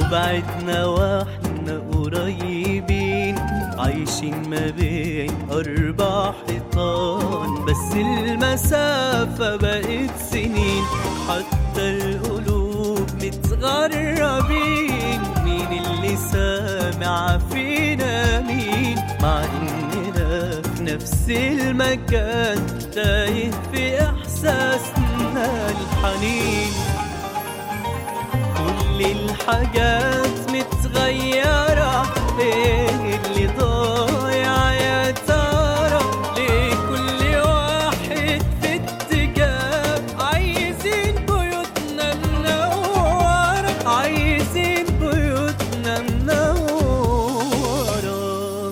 وبعدنا واحنا قريبين عايشين ما بين أربع حيطان بس المسافة بقت سنين حتى القلوب متغربين مين اللي سامع فينا مين مع إننا في نفس المكان تايه في إحساسنا الحنين كل الحاجات متغيرة ايه اللي ضايع يا ترى ليه كل واحد في اتجاه عايزين بيوتنا منورة عايزين بيوتنا منورة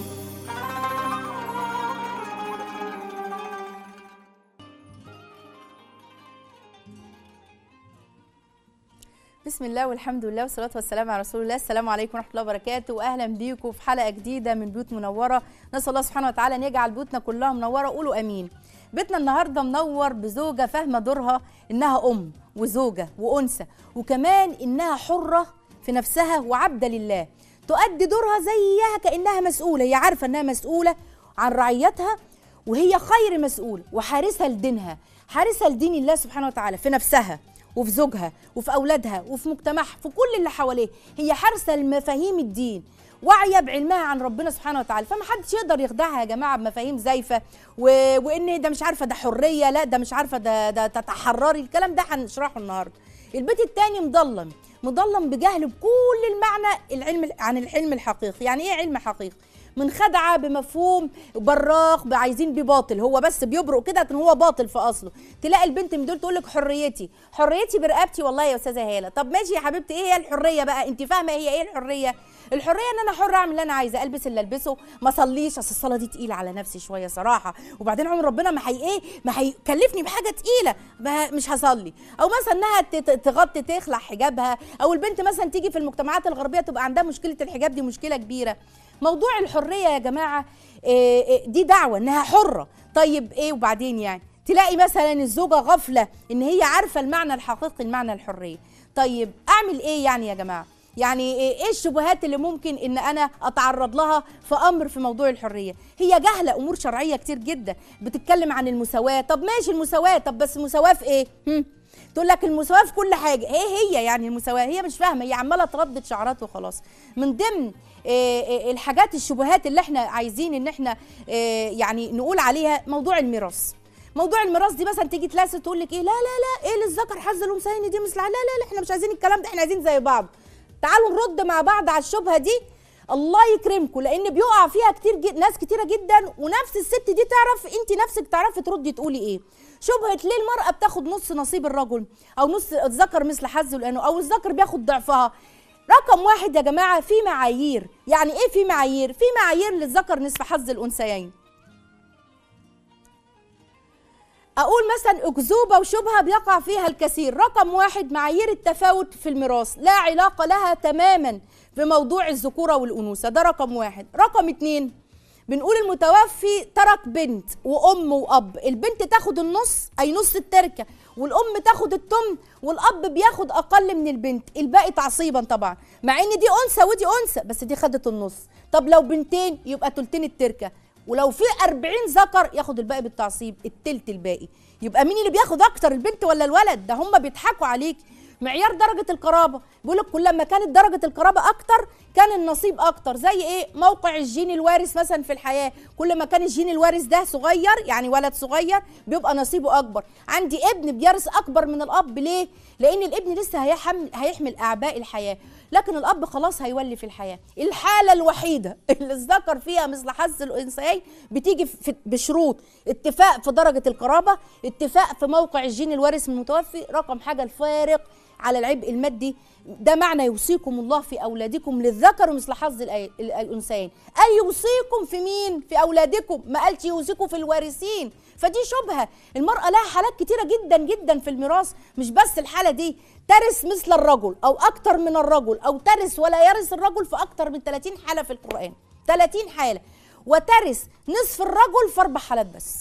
بسم الله والحمد لله والصلاة والسلام على رسول الله السلام عليكم ورحمة الله وبركاته وأهلا بيكم في حلقة جديدة من بيوت منورة نسأل الله سبحانه وتعالى أن يجعل بيوتنا كلها منورة قولوا أمين بيتنا النهاردة منور بزوجة فاهمة دورها إنها أم وزوجة وأنثى وكمان إنها حرة في نفسها وعبدة لله تؤدي دورها زيها كأنها مسؤولة هي عارفة إنها مسؤولة عن رعيتها وهي خير مسؤول وحارسها لدينها حارسها لدين الله سبحانه وتعالى في نفسها وفي زوجها وفي اولادها وفي مجتمعها في كل اللي حواليه هي حارسه لمفاهيم الدين واعيه بعلمها عن ربنا سبحانه وتعالى فما حدش يقدر يخدعها يا جماعه بمفاهيم زايفه و... وان ده مش عارفه ده حريه لا ده مش عارفه ده ده تتحرري الكلام ده هنشرحه النهارده البيت التاني مضلم مضلم بجهل بكل المعنى العلم عن العلم الحقيقي يعني ايه علم حقيقي منخدعه بمفهوم براق عايزين بيه باطل هو بس بيبرق كده ان هو باطل في اصله تلاقي البنت من دول تقول لك حريتي حريتي برقبتي والله يا استاذه هاله طب ماشي يا حبيبتي ايه هي الحريه بقى انت فاهمه هي ايه الحريه الحريه ان انا حره اعمل اللي انا عايزه البس اللي البسه ما اصليش اصل الصلاه دي تقيله على نفسي شويه صراحه وبعدين عمر ربنا ما هي ايه ما هيكلفني بحاجه تقيله ما مش هصلي او مثلا انها ت- تغطي تخلع حجابها او البنت مثلا تيجي في المجتمعات الغربيه تبقى عندها مشكله الحجاب دي مشكله كبيره موضوع الحريه يا جماعه إيه إيه دي دعوه انها حره طيب ايه وبعدين يعني تلاقي مثلا الزوجه غفله ان هي عارفه المعنى الحقيقي المعنى الحريه طيب اعمل ايه يعني يا جماعه يعني ايه إيه الشبهات اللي ممكن ان انا اتعرض لها في امر في موضوع الحريه هي جاهله امور شرعيه كتير جدا بتتكلم عن المساواه طب ماشي المساواه طب بس المساواه في ايه هم؟ تقول لك المساواه في كل حاجه ايه هي يعني المساواه هي مش فاهمه هي عماله تردد شعارات وخلاص من ضمن إيه إيه الحاجات الشبهات اللي احنا عايزين ان احنا إيه يعني نقول عليها موضوع الميراث موضوع الميراث دي مثلا تيجي تلاقي تقول لك ايه لا لا لا ايه للذكر حظ الانثيين دي مثل لا لا لا احنا مش عايزين الكلام ده احنا عايزين زي بعض تعالوا نرد مع بعض على الشبهه دي الله يكرمكم لان بيقع فيها كتير جد ناس كتيره جدا ونفس الست دي تعرف انت نفسك تعرفي تردي تقولي ايه شبهه ليه المراه بتاخد نص نصيب الرجل او نص الذكر مثل حظ الانثى او الذكر بياخد ضعفها رقم واحد يا جماعه في معايير يعني ايه في معايير في معايير للذكر نصف حظ الانثيين اقول مثلا اكذوبه وشبهه بيقع فيها الكثير رقم واحد معايير التفاوت في الميراث لا علاقه لها تماما بموضوع الذكوره والانوثه ده رقم واحد رقم اتنين بنقول المتوفي ترك بنت وام واب البنت تاخد النص اي نص التركه والام تاخد التمن والاب بياخد اقل من البنت الباقي تعصيبا طبعا مع ان دي انثى ودي انثى بس دي خدت النص طب لو بنتين يبقى تلتين التركه ولو في 40 ذكر ياخد الباقي بالتعصيب التلت الباقي يبقى مين اللي بياخد اكتر البنت ولا الولد ده هم بيضحكوا عليك معيار درجة القرابة بيقول لك كل ما كانت درجة القرابة أكتر كان النصيب أكتر زي إيه موقع الجين الوارث مثلا في الحياة كل ما كان الجين الوارث ده صغير يعني ولد صغير بيبقى نصيبه أكبر عندي ابن بيرث أكبر من الأب ليه؟ لأن الابن لسه هيحمل هيحمل أعباء الحياة لكن الأب خلاص هيولي في الحياة الحالة الوحيدة اللي الذكر فيها مثل حظ الأنثيين بتيجي في بشروط اتفاق في درجة القرابة اتفاق في موقع الجين الوارث من المتوفي رقم حاجة الفارق على العبء المادي ده معنى يوصيكم الله في اولادكم للذكر مثل حظ الأي- الانثيين اي يوصيكم في مين في اولادكم ما قالش يوصيكم في الوارثين فدي شبهه المراه لها حالات كتيره جدا جدا في الميراث مش بس الحاله دي ترث مثل الرجل او اكتر من الرجل او ترث ولا يرث الرجل في اكتر من 30 حاله في القران 30 حاله وترث نصف الرجل في اربع حالات بس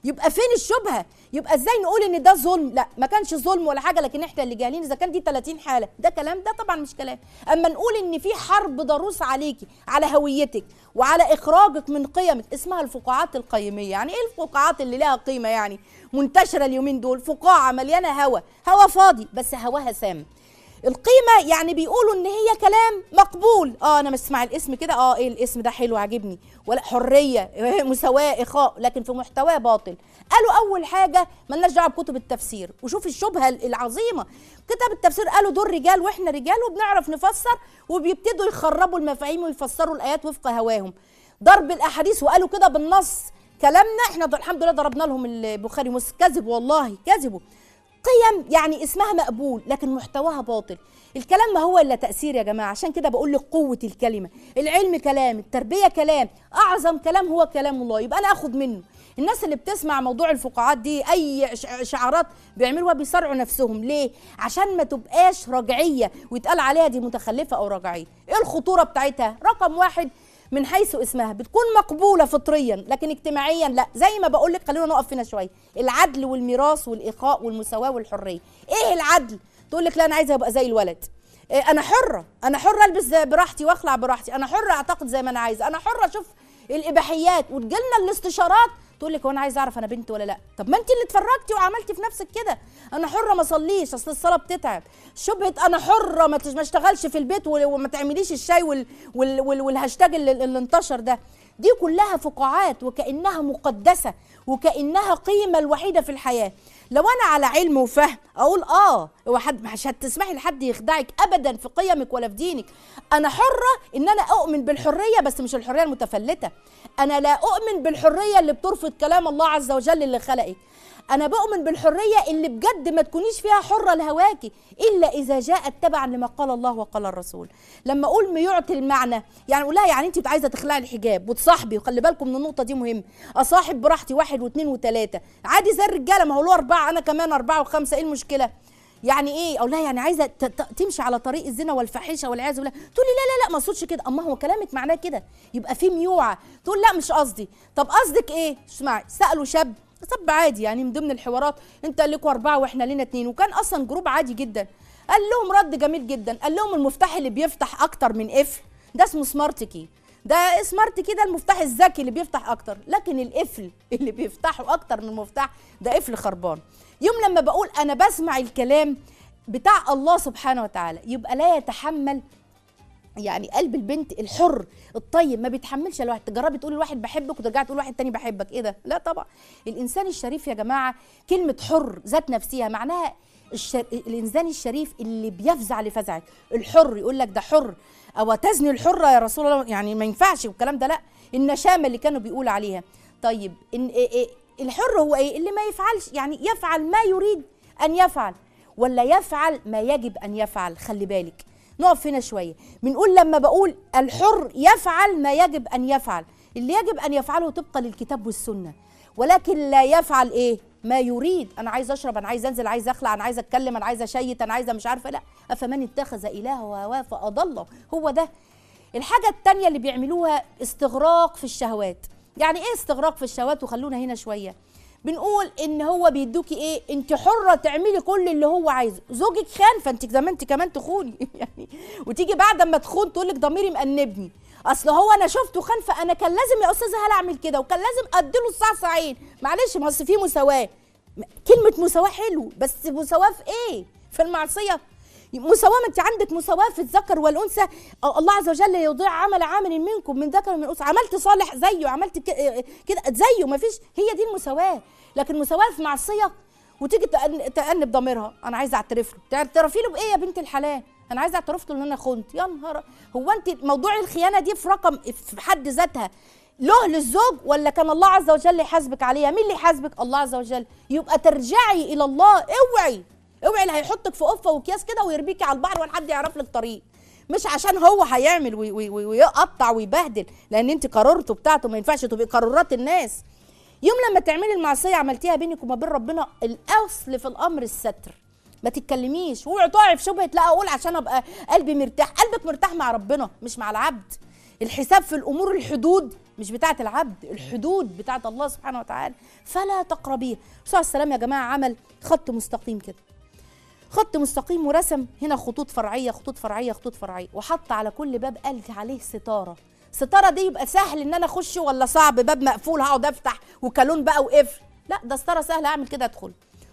يبقى فين الشبهه يبقى ازاي نقول ان ده ظلم لا ما كانش ظلم ولا حاجه لكن احنا اللي جاهلين اذا كان دي 30 حاله ده كلام ده طبعا مش كلام اما نقول ان في حرب ضروس عليكي على هويتك وعلى اخراجك من قيمك اسمها الفقاعات القيميه يعني ايه الفقاعات اللي لها قيمه يعني منتشره اليومين دول فقاعه مليانه هوا هوا فاضي بس هواها سام القيمه يعني بيقولوا ان هي كلام مقبول اه انا بسمع الاسم كده اه ايه الاسم ده حلو عاجبني ولا حريه مساواه اخاء لكن في محتواه باطل قالوا اول حاجه ملناش دعوه بكتب التفسير وشوف الشبهه العظيمه كتب التفسير قالوا دول رجال واحنا رجال وبنعرف نفسر وبيبتدوا يخربوا المفاهيم ويفسروا الايات وفق هواهم ضرب الاحاديث وقالوا كده بالنص كلامنا احنا الحمد لله ضربنا لهم البخاري مسلم كذب والله كذبوا قيم يعني اسمها مقبول لكن محتواها باطل الكلام ما هو الا تاثير يا جماعه عشان كده بقول لك قوه الكلمه العلم كلام التربيه كلام اعظم كلام هو كلام الله يبقى انا اخد منه الناس اللي بتسمع موضوع الفقاعات دي اي شعارات بيعملوها بيصارعوا نفسهم ليه عشان ما تبقاش رجعيه ويتقال عليها دي متخلفه او رجعيه ايه الخطوره بتاعتها رقم واحد من حيث اسمها بتكون مقبوله فطريا لكن اجتماعيا لا زي ما بقول لك خلينا نقف هنا شويه العدل والميراث والاخاء والمساواه والحريه ايه العدل تقول لك لا انا عايزه ابقى زي الولد إيه انا حره انا حره البس براحتي واخلع براحتي انا حره اعتقد زي ما انا عايزه انا حره اشوف الاباحيات وتجيلنا الاستشارات تقول لك وانا عايزه اعرف انا بنت ولا لا طب ما انت اللي اتفرجتي وعملتي في نفسك كده انا حره ما اصليش اصل الصلاه بتتعب شبهه انا حره ما ما اشتغلش في البيت وما تعمليش الشاي وال وال وال والهاشتاج اللي, اللي انتشر ده دي كلها فقاعات وكانها مقدسه وكانها قيمه الوحيده في الحياه لو انا على علم وفهم اقول اه هو حد مش هتسمحي لحد يخدعك ابدا في قيمك ولا في دينك انا حره ان انا اؤمن بالحريه بس مش الحريه المتفلته انا لا اؤمن بالحريه اللي بترفض كلام الله عز وجل اللي خلقك انا بؤمن بالحريه اللي بجد ما تكونيش فيها حره لهواكي الا اذا جاءت تبعا لما قال الله وقال الرسول لما اقول ما يعطي المعنى يعني اقول لها يعني انت عايزه تخلعي الحجاب وتصاحبي وخلي بالكم من النقطه دي مهمه اصاحب براحتي واحد واثنين وثلاثه عادي زي الرجاله ما هو له اربعه انا كمان اربعه وخمسه ايه المشكله يعني ايه اقول لها يعني عايزه تمشي على طريق الزنا والفاحشه والعياذ بالله تقول لي لا لا لا ما اقصدش كده اما هو كلامك معناه كده يبقى في ميوعه تقول لا مش قصدي طب قصدك ايه اسمعي سالوا شاب صب عادي يعني من ضمن الحوارات انت لكم اربعه واحنا لنا اتنين وكان اصلا جروب عادي جدا قال لهم رد جميل جدا قال لهم المفتاح اللي بيفتح اكتر من قفل ده اسمه سمارت كي ده سمارت كي ده المفتاح الذكي اللي بيفتح اكتر لكن القفل اللي بيفتحه اكتر من المفتاح ده قفل خربان يوم لما بقول انا بسمع الكلام بتاع الله سبحانه وتعالى يبقى لا يتحمل يعني قلب البنت الحر الطيب ما بيتحملش الواحد تجربي تقولي لواحد بحبك وترجعي تقول واحد تاني بحبك ايه ده لا طبعا الانسان الشريف يا جماعه كلمه حر ذات نفسها معناها الشر... الانسان الشريف اللي بيفزع لفزعك الحر يقول لك ده حر او تزني الحره يا رسول الله يعني ما ينفعش والكلام ده لا النشامه اللي كانوا بيقولوا عليها طيب إن إيه إيه الحر هو ايه اللي ما يفعلش يعني يفعل ما يريد ان يفعل ولا يفعل ما يجب ان يفعل خلي بالك نقف هنا شويه بنقول لما بقول الحر يفعل ما يجب ان يفعل اللي يجب ان يفعله طبقا للكتاب والسنه ولكن لا يفعل ايه ما يريد انا عايز اشرب انا عايز انزل عايز اخلع انا عايز اتكلم انا عايز اشيت انا عايزه مش عارفه لا افمن اتخذ الهه هواه فاضله هو ده الحاجه الثانيه اللي بيعملوها استغراق في الشهوات يعني ايه استغراق في الشهوات وخلونا هنا شويه بنقول ان هو بيدوكي ايه انت حره تعملي كل اللي هو عايزه زوجك خان فانت زي ما انت كمان تخوني يعني وتيجي بعد ما تخون تقول لك ضميري مأنبني اصل هو انا شفته خان فانا كان لازم يا استاذه هلا اعمل كده وكان لازم اديله الساعه ساعين معلش ما اصل في مساواه كلمه مساواه حلو بس مساواه في ايه في المعصيه مساواة ما انت عندك مساواة في الذكر والأنثى الله عز وجل يضيع عمل عامل منكم من ذكر ومن أنثى عملت صالح زيه عملت كده زيه ما فيش هي دي المساواة لكن مساواة في معصية وتيجي تأنب ضميرها أنا عايزة أعترف له تعترفي له بإيه يا بنت الحلال أنا عايزة أعترف له إن أنا خنت يا نهار هو أنت موضوع الخيانة دي في رقم في حد ذاتها له للزوج ولا كان الله عز وجل يحاسبك عليها مين اللي يحاسبك الله عز وجل يبقى ترجعي إلى الله اوعي اوعي اللي هيحطك في قفه وكياس كده ويربيكي على البحر ولا حد يعرف لك طريق مش عشان هو هيعمل ويقطع ويبهدل لان انت قررته بتاعته ما ينفعش تبقي قرارات الناس يوم لما تعملي المعصيه عملتيها بينك وما بين ربنا الاصل في الامر الستر ما تتكلميش واوعي تقعي في شبهه لا اقول عشان ابقى قلبي مرتاح قلبك مرتاح مع ربنا مش مع العبد الحساب في الامور الحدود مش بتاعه العبد الحدود بتاعه الله سبحانه وتعالى فلا تقربيه الرسول عليه السلام يا جماعه عمل خط مستقيم كده خط مستقيم ورسم هنا خطوط فرعيه خطوط فرعيه خطوط فرعيه وحط على كل باب قال عليه ستاره ستاره دي يبقى سهل ان انا اخش ولا صعب باب مقفول هقعد افتح وكالون بقى وقفل لا ده ستاره سهله اعمل كده ادخل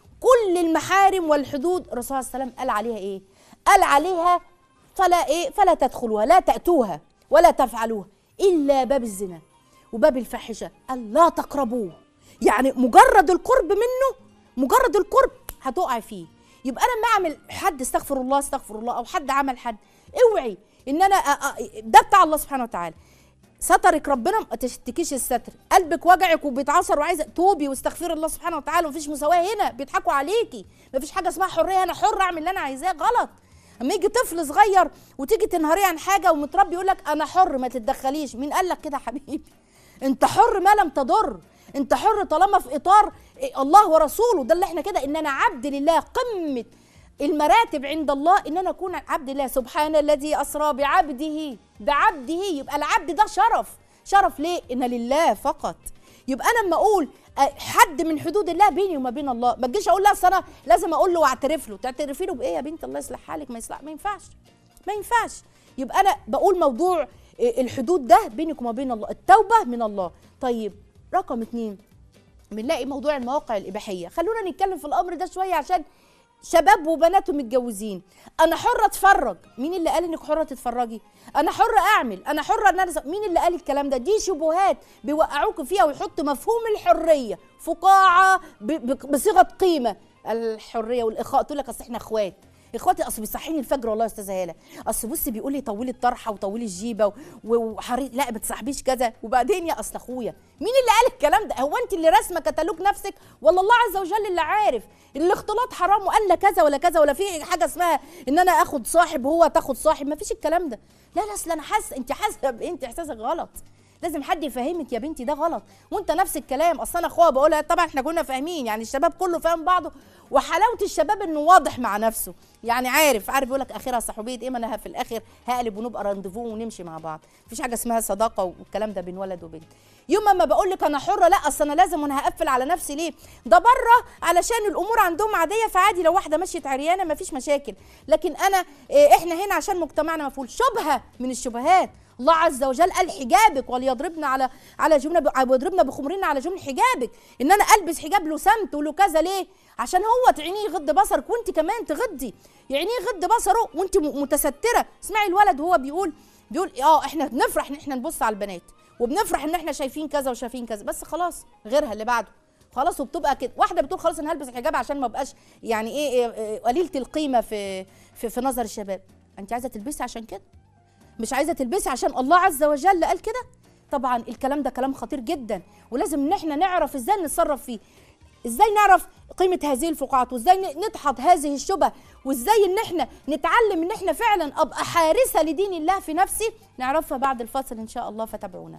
كل المحارم والحدود الرسول صلى الله عليه وسلم قال عليها ايه قال عليها فلا ايه فلا تدخلوها لا تاتوها ولا تفعلوها الا باب الزنا وباب الفاحشه قال لا تقربوه يعني مجرد القرب منه مجرد القرب هتقع فيه يبقى انا ما اعمل حد استغفر الله استغفر الله او حد عمل حد اوعي ان انا أ- أ- ده بتاع الله سبحانه وتعالى سترك ربنا ما تشتكيش الستر قلبك وجعك وبيتعصر وعايزه توبي واستغفر الله سبحانه وتعالى ومفيش مساواه هنا بيضحكوا عليكي مفيش حاجه اسمها حريه انا حر اعمل اللي انا عايزاه غلط اما يجي طفل صغير وتيجي تنهاريه عن حاجه ومتربي يقول لك انا حر ما تتدخليش مين قال لك كده يا حبيبي انت حر ما لم تضر انت حر طالما في اطار إيه الله ورسوله ده اللي احنا كده ان انا عبد لله قمه المراتب عند الله ان انا اكون عبد الله سبحان الذي اسرى بعبده بعبده يبقى العبد ده شرف شرف ليه ان لله فقط يبقى انا اما اقول أه، حد من حدود الله بيني وما بين الله ما تجيش اقول لا أصل انا لازم اقول له واعترف له تعترفي له بايه يا بنت الله يصلح حالك ما يصلح ما ينفعش ما ينفعش يبقى انا بقول موضوع إيه، الحدود ده بينك وما بين الله التوبه من الله طيب رقم اتنين بنلاقي موضوع المواقع الإباحية خلونا نتكلم في الأمر ده شوية عشان شباب وبنات متجوزين انا حره اتفرج مين اللي قال انك حره تتفرجي انا حره اعمل انا حره ان انا ز- مين اللي قال الكلام ده دي شبهات بيوقعوك فيها ويحطوا مفهوم الحريه فقاعه ب- ب- بصيغه قيمه الحريه والاخاء تقول لك اصل احنا اخوات اخواتي اصل بيصحيني الفجر والله يا استاذه هاله اصل بصي بيقول لي طولي الطرحه وطولي الجيبه و- وحري لا ما تصاحبيش كذا وبعدين يا اصل اخويا مين اللي قال الكلام ده هو انت اللي راسمه كتالوج نفسك ولا الله عز وجل اللي عارف الاختلاط حرام وقال لا كذا ولا كذا ولا في حاجه اسمها ان انا اخد صاحب وهو تاخد صاحب ما فيش الكلام ده لا لا اصل انا حاسه انت حاسه انت احساسك غلط لازم حد يفهمك يا بنتي ده غلط وانت نفس الكلام اصل انا اخوها بقولها طبعا احنا كنا فاهمين يعني الشباب كله فاهم بعضه وحلاوه الشباب انه واضح مع نفسه يعني عارف عارف يقول لك اخرها صحوبيه ايه ما انا في الاخر هقلب ونبقى رانديفو ونمشي مع بعض مفيش حاجه اسمها صداقه والكلام ده بين ولد وبنت يوم ما بقول لك انا حره لا اصل انا لازم وانا هقفل على نفسي ليه ده بره علشان الامور عندهم عاديه فعادي لو واحده مشيت عريانه مفيش مشاكل لكن انا إيه، احنا هنا عشان مجتمعنا مفهول شبهه من الشبهات الله عز وجل قال حجابك وليضربن على على جبن ويضربن بخمرين على جبن حجابك ان انا البس حجاب له سمت وله كذا ليه عشان هو تعينيه يغض بصرك وانت كمان تغضي يعينيه يغض بصره وانت م- متستره اسمعي الولد وهو بيقول بيقول اه احنا بنفرح ان احنا نبص على البنات وبنفرح ان احنا شايفين كذا وشايفين كذا بس خلاص غيرها اللي بعده خلاص وبتبقى كده واحده بتقول خلاص انا هلبس الحجاب عشان ما ابقاش يعني ايه, إيه, إيه قليله القيمه في في, في نظر الشباب انت عايزه تلبسي عشان كده مش عايزه تلبسي عشان الله عز وجل قال كده طبعا الكلام ده كلام خطير جدا ولازم ان احنا نعرف ازاي نتصرف فيه ازاي نعرف قيمه هذه الفقاعات وازاي ن- ندحض هذه الشبه وازاي ان احنا نتعلم ان احنا فعلا ابقى حارسه لدين الله في نفسي نعرفها بعد الفاصل ان شاء الله فتابعونا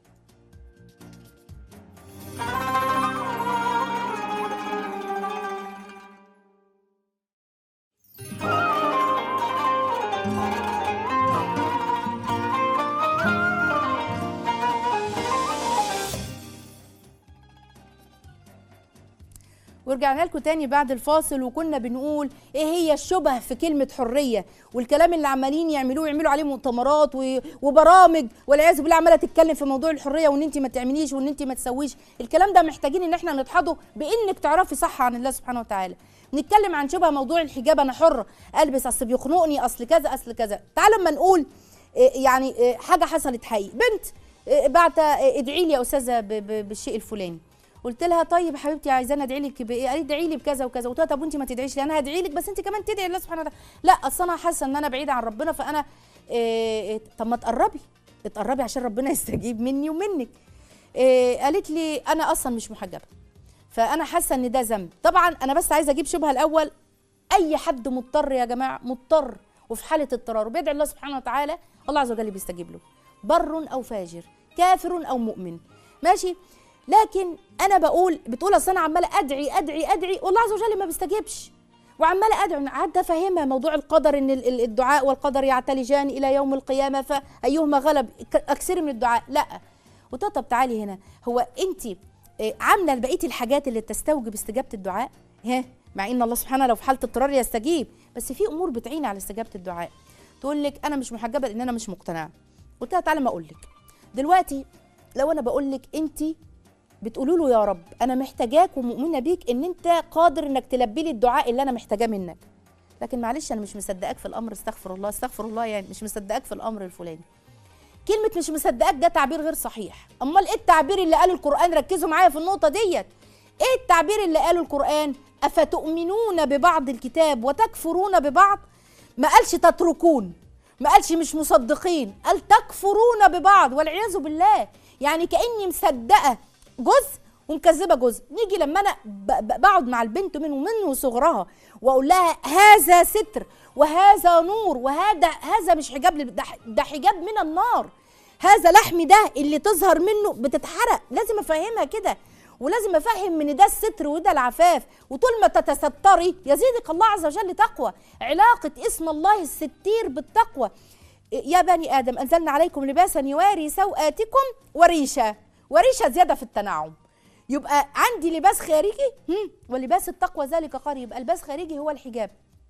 ورجعنا لكم تاني بعد الفاصل وكنا بنقول ايه هي الشبه في كلمة حرية والكلام اللي عمالين يعملوه يعملوا عليه مؤتمرات و- وبرامج والعياذ بالله عمالة تتكلم في موضوع الحرية وان انت ما تعمليش وان انت ما تسويش الكلام ده محتاجين ان احنا ندحضه بانك تعرفي صح عن الله سبحانه وتعالى نتكلم عن شبه موضوع الحجاب انا حرة البس اصل بيخنقني اصل كذا اصل كذا تعالوا اما نقول إيه يعني إيه حاجة حصلت حقيقي بنت إيه بعت إيه ادعي لي يا استاذة ب- ب- بالشيء الفلاني قلت لها طيب حبيبتي عايزاني ادعي لك بايه؟ قالت ادعي لي بكذا وكذا، قلت لها طب وانت ما تدعيش لي انا هدعي لك بس انت كمان تدعي الله سبحانه وتعالى، لا اصل انا حاسه ان انا بعيده عن ربنا فانا إيه إيه طب ما تقربي اتقربي عشان ربنا يستجيب مني ومنك. إيه قالت لي انا اصلا مش محجبه. فانا حاسه ان ده ذنب، طبعا انا بس عايزه اجيب شبهه الاول اي حد مضطر يا جماعه مضطر وفي حاله اضطرار وبيدعي الله سبحانه وتعالى الله عز وجل بيستجيب له بر او فاجر كافر او مؤمن ماشي لكن انا بقول بتقول اصل انا عماله ادعي ادعي ادعي والله عز وجل ما بيستجيبش وعماله ادعو قعدت افهمها موضوع القدر ان ال- ال- الدعاء والقدر يعتلجان الى يوم القيامه فايهما غلب ك- اكثري من الدعاء لا قلت لها طب تعالي هنا هو انت آه، عامله بقيه الحاجات اللي تستوجب استجابه الدعاء ها مع ان الله سبحانه لو في حاله اضطرار يستجيب بس في امور بتعين على استجابه الدعاء تقول لك انا مش محجبه لان انا مش مقتنعه قلت لها تعالى ما اقول لك دلوقتي لو انا بقول لك انت بتقولوا له يا رب انا محتاجاك ومؤمنه بيك ان انت قادر انك تلبي لي الدعاء اللي انا محتاجاه منك لكن معلش انا مش مصدقاك في الامر استغفر الله استغفر الله يعني مش مصدقاك في الامر الفلاني كلمة مش مصدقاك ده تعبير غير صحيح أمال إيه التعبير اللي قاله القرآن ركزوا معايا في النقطة ديت إيه التعبير اللي قاله القرآن أفتؤمنون ببعض الكتاب وتكفرون ببعض ما قالش تتركون ما قالش مش مصدقين قال تكفرون ببعض والعياذ بالله يعني كأني مصدقة جزء ومكذبه جزء نيجي لما انا ب- ب- بقعد مع البنت من ومن صغرها واقول لها هذا ستر وهذا نور وهذا هذا مش حجاب لل- ده ح- ده حجاب من النار هذا لحم ده اللي تظهر منه بتتحرق لازم افهمها كده ولازم افهم ان ده الستر وده العفاف وطول ما تتستري يزيدك الله عز وجل تقوى علاقه اسم الله الستير بالتقوى يا بني ادم انزلنا عليكم لباسا يواري سوآتكم وريشه وريشه زياده في التنعم يبقى عندي لباس خارجي هم، ولباس التقوى ذلك قريب يبقى لباس خارجي هو الحجاب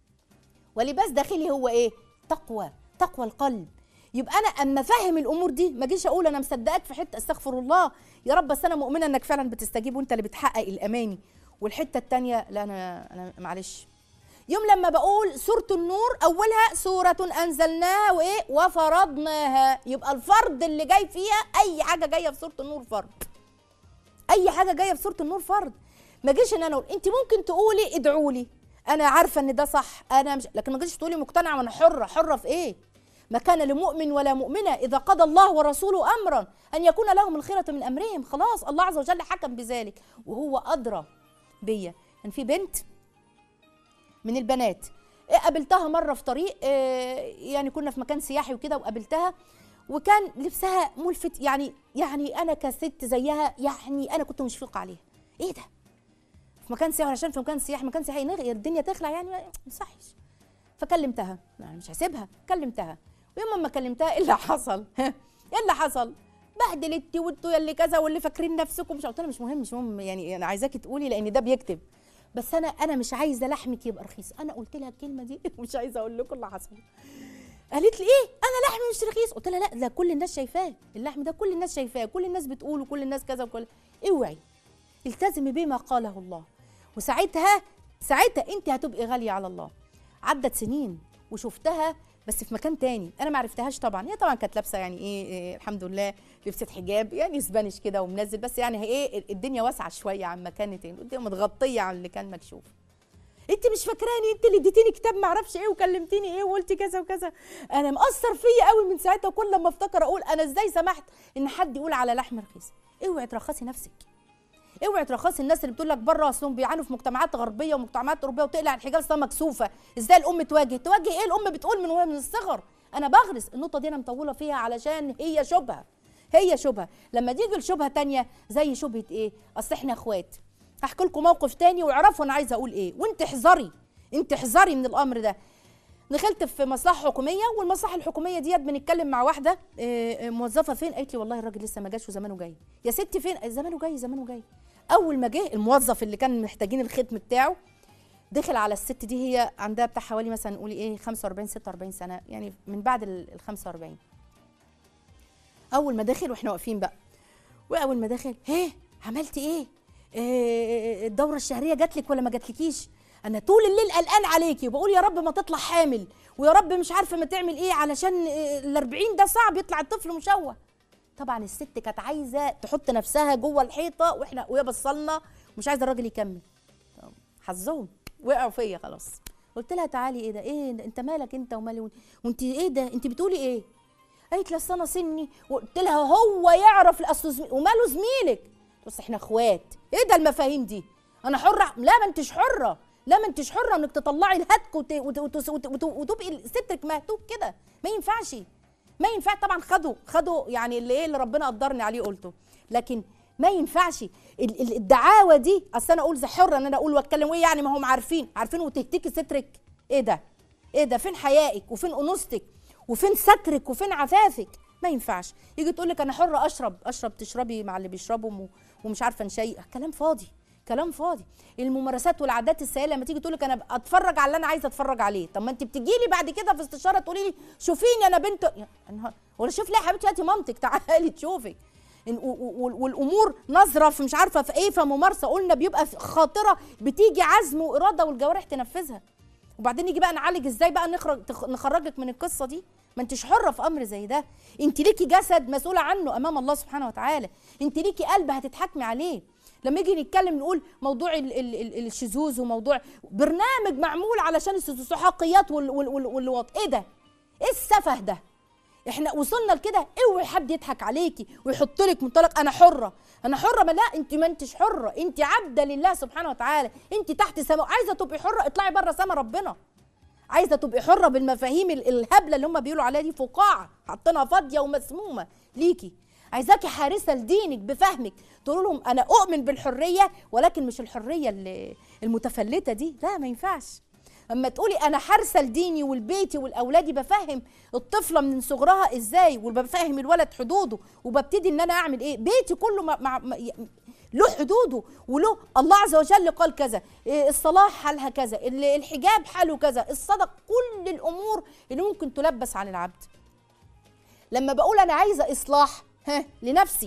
ولباس داخلي هو ايه تقوى تقوى القلب يبقى انا اما افهم الامور دي ما اجيش اقول انا مصدقاك في حته استغفر الله يا رب بس انا مؤمنه انك فعلا بتستجيب وانت اللي بتحقق الاماني والحته التانية لا انا انا معلش يوم لما بقول سورة النور أولها سورة أنزلناها وإيه وفرضناها يبقى الفرض اللي جاي فيها أي حاجة جاية في سورة النور فرض أي حاجة جاية في سورة النور فرض ما جيش إن أنا أقول أنت ممكن تقولي ادعوا لي أنا عارفة إن ده صح أنا مش لكن ما جيش تقولي مقتنعة وأنا حرة حرة في إيه ما كان لمؤمن ولا مؤمنة إذا قضى الله ورسوله أمرا أن يكون لهم الخيرة من أمرهم خلاص الله عز وجل حكم بذلك وهو أدرى بيا كان في بنت من البنات إيه، قابلتها مره في طريق إيه، يعني كنا في مكان سياحي وكده وقابلتها وكان لبسها ملفت يعني يعني انا كست زيها يعني انا كنت مشفقه عليها ايه ده في مكان سياحي عشان في مكان سياحي مكان سياحي نغ- الدنيا تخلع يعني ما يصحش فكلمتها يعني مش هسيبها كلمتها ويوم ما كلمتها ايه اللي حصل ايه اللي حصل بهدلتي وانتوا يلي كذا واللي فاكرين نفسكم مش قلت لها مش مهم مش مهم يعني انا عايزاكي تقولي لان ده بيكتب بس انا انا مش عايزه لحمك يبقى رخيص انا قلت لها الكلمه دي مش عايزه اقول لكم اللي حصل قالت لي ايه انا لحمي مش رخيص قلت لها لا ده كل الناس شايفاه اللحم ده كل الناس شايفاه كل الناس بتقول وكل الناس كذا وكل اوعي التزمي بما قاله الله وساعتها ساعتها انت هتبقي غاليه على الله عدت سنين وشفتها بس في مكان تاني انا ما عرفتهاش طبعا هي طبعا كانت لابسه يعني ايه, إيه الحمد لله لبست حجاب يعني سبانش كده ومنزل بس يعني هي ايه الدنيا واسعه شويه عن ما كانت الدنيا متغطيه عن اللي كان مكشوف انت مش فاكراني انت اللي اديتيني كتاب ما اعرفش ايه وكلمتيني ايه وقلتي كذا وكذا انا مأثر فيا قوي من ساعتها كل لما افتكر اقول انا ازاي سمحت ان حد يقول على لحم رخيص اوعي ترخصي نفسك اوعي ترخصي الناس اللي بتقول لك بره اصلهم بيعانوا في مجتمعات غربيه ومجتمعات اوروبيه وتقلع الحجاب اصلا مكسوفه ازاي الام تواجه تواجه ايه الام بتقول من وهي من الصغر انا بغرس النقطه دي انا مطوله فيها علشان هي شبهه هي شبهه لما تيجي لشبهه تانية زي شبهه ايه اصل احنا اخوات هحكي لكم موقف تاني واعرفوا انا عايزه اقول ايه وانت احذري انت احذري من الامر ده دخلت في مصلحه حكوميه والمصلحه الحكوميه ديت بنتكلم مع واحده آه، آه، موظفه فين قالت لي والله الراجل لسه ما جاش وزمانه جاي يا ستي فين زمانه جاي زمانه جاي اول ما جه الموظف اللي كان محتاجين الختم بتاعه دخل على الست دي هي عندها بتاع حوالي مثلا نقولي ايه 45 46 سنه يعني من بعد ال ال 45 اول ما دخل واحنا واقفين بقى واول ما دخل ايه عملتي ايه إيه الدوره الشهريه جات لك ولا ما جاتلكيش انا طول الليل قلقان عليكي وبقول يا رب ما تطلع حامل ويا رب مش عارفه ما تعمل ايه علشان ال 40 ده صعب يطلع الطفل مشوه طبعا الست كانت عايزه تحط نفسها جوه الحيطه واحنا وهي بصلنا ومش عايزه الراجل يكمل طب حظهم وقعوا فيا خلاص قلت لها تعالي ايه ده ايه ده؟ انت مالك انت ومالي وانت ايه ده انت بتقولي ايه قالت لي اصل انا سني وقلت لها هو يعرف اصل زمي... وماله زميلك بس احنا اخوات ايه ده المفاهيم دي انا حره لا ما انتش حره لا ما انتش حره انك تطلعي الهتك وت... وت... وت... وت... وت... وتبقي سترك مهتوك كده ما ينفعش ما ينفع طبعا خدوا خدوا يعني اللي ايه اللي ربنا قدرني عليه قلته لكن ما ينفعش ال- ال- الدعاوى دي اصل انا اقول زي حره ان انا اقول واتكلم وايه يعني ما هم عارفين عارفين وتهتكي سترك ايه ده ايه ده فين حيائك وفين انوثتك وفين سترك وفين عفافك ما ينفعش يجي تقول لك انا حره اشرب اشرب تشربي مع اللي بيشربهم و- ومش عارفه نشيء كلام فاضي كلام فاضي الممارسات والعادات السيئه لما تيجي تقول لك انا اتفرج على اللي انا عايزه اتفرج عليه طب ما انت بتجي لي بعد كده في استشاره تقولي لي شوفيني انا بنت يا نهار- ولا شوف ليه يا حبيبتي هاتي مامتك تعالي تشوفك إن- و- و- والامور نظره في مش عارفه في ايه فممارسه قلنا بيبقى في خاطره بتيجي عزم واراده والجوارح تنفذها وبعدين نيجي بقى نعالج ازاي بقى نخرج تخ- نخرجك من القصه دي ما انتش حره في امر زي ده انت ليكي جسد مسؤوله عنه امام الله سبحانه وتعالى انت ليكي قلب هتتحكمي عليه لما يجي نتكلم نقول موضوع ال ال ال الشذوذ وموضوع برنامج معمول علشان السحاقيات وال وال وال والوط ايه ده ايه السفه ده احنا وصلنا لكده اوعي حد يضحك عليكي ويحط لك منطلق انا حره انا حره ما لا انت ما انتش حره انت عبده لله سبحانه وتعالى انت تحت سماء عايزه تبقي حره اطلعي بره سما ربنا عايزه تبقي حره بالمفاهيم ال- الهبله اللي هم بيقولوا عليها دي فقاعه حاطينها فاضيه ومسمومه ليكي عايزاكي حارسه لدينك بفهمك تقول لهم انا اؤمن بالحريه ولكن مش الحريه اللي- المتفلته دي لا ما ينفعش اما تقولي انا حارسه لديني ولبيتي ولاولادي بفهم الطفله من صغرها ازاي وبفهم الولد حدوده وببتدي ان انا اعمل ايه بيتي كله مع مع مع- له حدوده وله الله عز وجل قال كذا إيه الصلاه حالها كذا ال- الحجاب حاله كذا الصدق كل الامور اللي ممكن تلبس على العبد لما بقول انا عايزه اصلاح ها لنفسي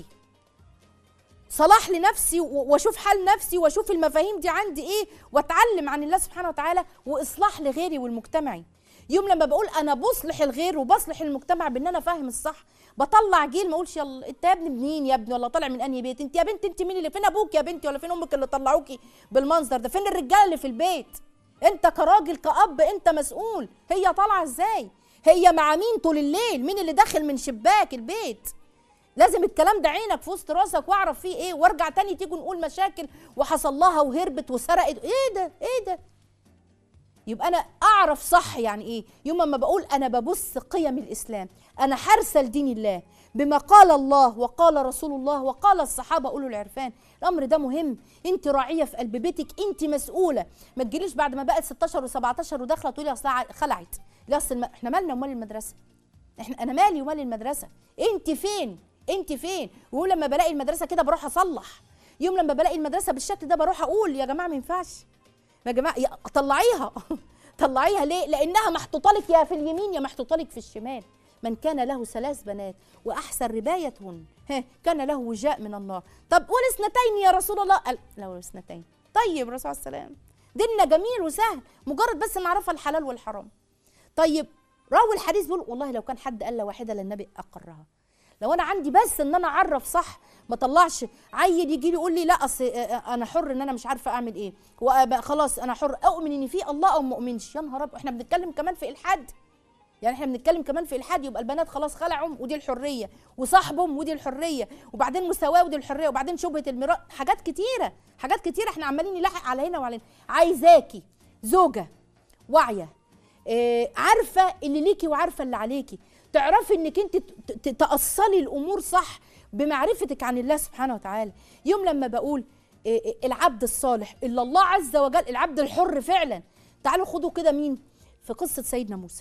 صلاح لنفسي و- واشوف حال نفسي واشوف المفاهيم دي عندي ايه واتعلم عن الله سبحانه وتعالى واصلاح لغيري والمجتمعي يوم لما بقول انا بصلح الغير وبصلح المجتمع بان انا فاهم الصح بطلع جيل ما اقولش يلا انت يا ابني منين يا ابني ولا طالع من انهي بيت انت يا بنت انت مين اللي فين ابوك يا بنتي ولا فين امك اللي طلعوكي بالمنظر ده فين الرجاله اللي في البيت انت كراجل كاب انت مسؤول هي طالعه ازاي هي مع مين طول الليل مين اللي داخل من شباك البيت لازم الكلام ده عينك في وسط راسك واعرف فيه ايه وارجع تاني تيجي نقول مشاكل وحصل لها وهربت وسرقت ايه ده ايه ده يبقى انا اعرف صح يعني ايه يوم ما بقول انا ببص قيم الاسلام انا حارسه لدين الله بما قال الله وقال رسول الله وقال الصحابه اولو العرفان الامر ده مهم انت راعيه في قلب بيتك انت مسؤوله ما تجيليش بعد ما بقت 16 و17 وداخله تقولي اصل خلعت لا اصل الم- احنا مالنا ومال المدرسه احنا انا مالي ومال المدرسه انت فين انت فين ولما بلاقي المدرسه كده بروح اصلح يوم لما بلاقي المدرسه بالشكل ده بروح اقول يا جماعه ما ينفعش يا جماعه يا- طلعيها طلعيها ليه لانها محطوطه لك يا في اليمين يا محطوطه لك في الشمال من كان له ثلاث بنات واحسن ربايتهن ها كان له وجاء من النار طب والاثنتين يا رسول الله قال لا والاثنتين طيب الرسول عليه السلام ديننا جميل وسهل مجرد بس نعرفها الحلال والحرام طيب راوي الحديث بيقول والله لو كان حد قال واحده للنبي اقرها لو انا عندي بس ان انا اعرف صح ما طلعش عيل يجي لي يقول لي لا اصل آه، آه، انا حر ان انا مش عارفه اعمل ايه وأبقى خلاص انا حر اؤمن ان في الله او ما اؤمنش يا نهار أبيض، احنا بنتكلم كمان في الحاد يعني احنا بنتكلم كمان في الحاد يبقى البنات خلاص خلعهم ودي الحريه وصاحبهم ودي الحريه وبعدين مساواه ودي الحريه وبعدين شبهه الميراث حاجات كتيره حاجات كتيره احنا عمالين نلاحق على هنا وعلى هنا عايزاكي زوجه واعيه آه، عارفه اللي ليكي وعارفه اللي عليكي تعرفي انك انت ت- ت- تاصلي الامور صح بمعرفتك عن الله سبحانه وتعالى يوم لما بقول آه، آه، العبد الصالح الا الله عز وجل العبد الحر فعلا تعالوا خدوا كده مين في قصه سيدنا موسى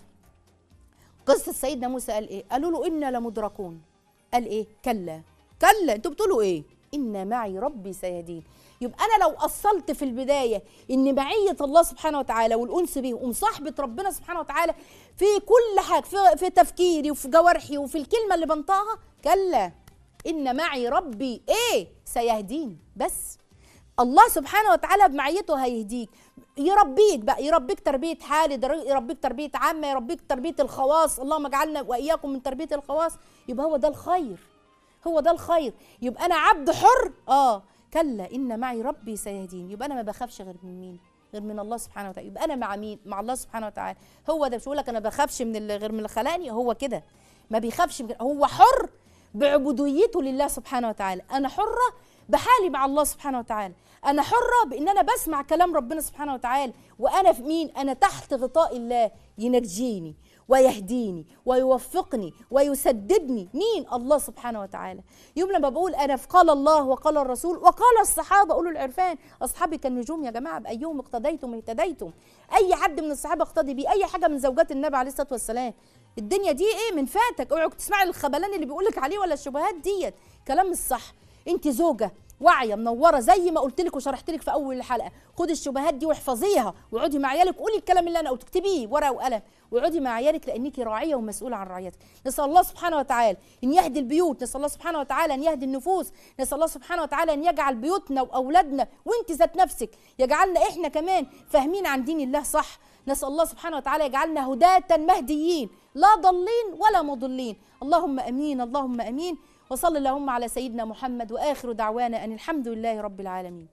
قصه سيدنا موسى قال ايه قالوا له انا لمدركون قال ايه كلا كلا انتوا بتقولوا ايه ان معي ربي سيهدين يبقى انا لو اصلت في البدايه ان معيه الله سبحانه وتعالى والانس به ومصاحبه ربنا سبحانه وتعالى في كل حاجه في, في تفكيري وفي جوارحي وفي الكلمه اللي بنطقها كلا ان معي ربي ايه سيهدين بس الله سبحانه وتعالى بمعيته هيهديك يربيك بقى يربيك تربية حال در- يربيك تربية عامة يربيك تربية الخواص اللهم اجعلنا وإياكم من تربية الخواص يبقى هو ده الخير هو ده الخير يبقى أنا عبد حر آه كلا إن معي ربي سيهدين يبقى أنا ما بخافش غير من مين غير من الله سبحانه وتعالى يبقى أنا مع مين مع الله سبحانه وتعالى هو ده مش بقول لك أنا بخافش من اللي غير من اللي خلقني هو كده ما بيخافش من هو حر بعبوديته لله سبحانه وتعالى انا حره بحالي مع الله سبحانه وتعالى انا حره بان انا بسمع كلام ربنا سبحانه وتعالى وانا في مين انا تحت غطاء الله ينجيني ويهديني ويوفقني ويسددني مين الله سبحانه وتعالى يوم لما بقول انا في قال الله وقال الرسول وقال الصحابه اولو العرفان اصحابي كالنجوم يا جماعه بايهم اقتديتم اهتديتم اي حد من الصحابه اقتدي بيه اي حاجه من زوجات النبي عليه الصلاه والسلام الدنيا دي ايه من فاتك اوعوا تسمعي الخبلان اللي بيقولك عليه ولا الشبهات ديت كلام الصح انت زوجه واعيه منوره زي ما قلت لك وشرحت لك في اول الحلقه خدي الشبهات دي واحفظيها واقعدي مع عيالك قولي الكلام اللي انا قلت اكتبيه ورقه وقلم واقعدي مع عيالك لانك راعيه ومسؤوله عن رعيتك نسال الله سبحانه وتعالى ان يهدي البيوت نسال الله سبحانه وتعالى ان يهدي النفوس نسال الله سبحانه وتعالى ان يجعل بيوتنا واولادنا وانت ذات نفسك يجعلنا احنا كمان فاهمين عن دين الله صح نسال الله سبحانه وتعالى يجعلنا هداة مهديين لا ضالين ولا مضلين اللهم امين اللهم امين وصل اللهم على سيدنا محمد واخر دعوانا ان الحمد لله رب العالمين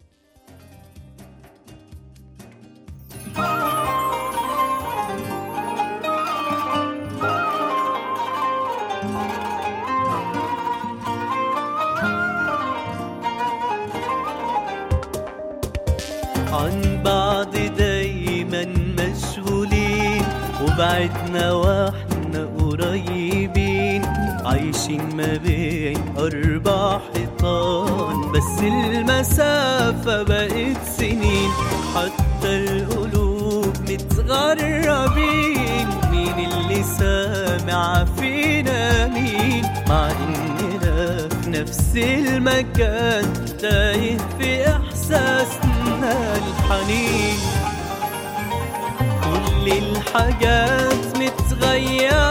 عن بعض دايما مشغولين وبعدنا واحنا قريبين عايشين ما بين أربع حيطان بس المسافة بقت سنين حتى القلوب متغربين مين اللي سامع فينا مين مع إننا في نفس المكان تايه في إحساسنا الحنين كل الحاجات متغيرة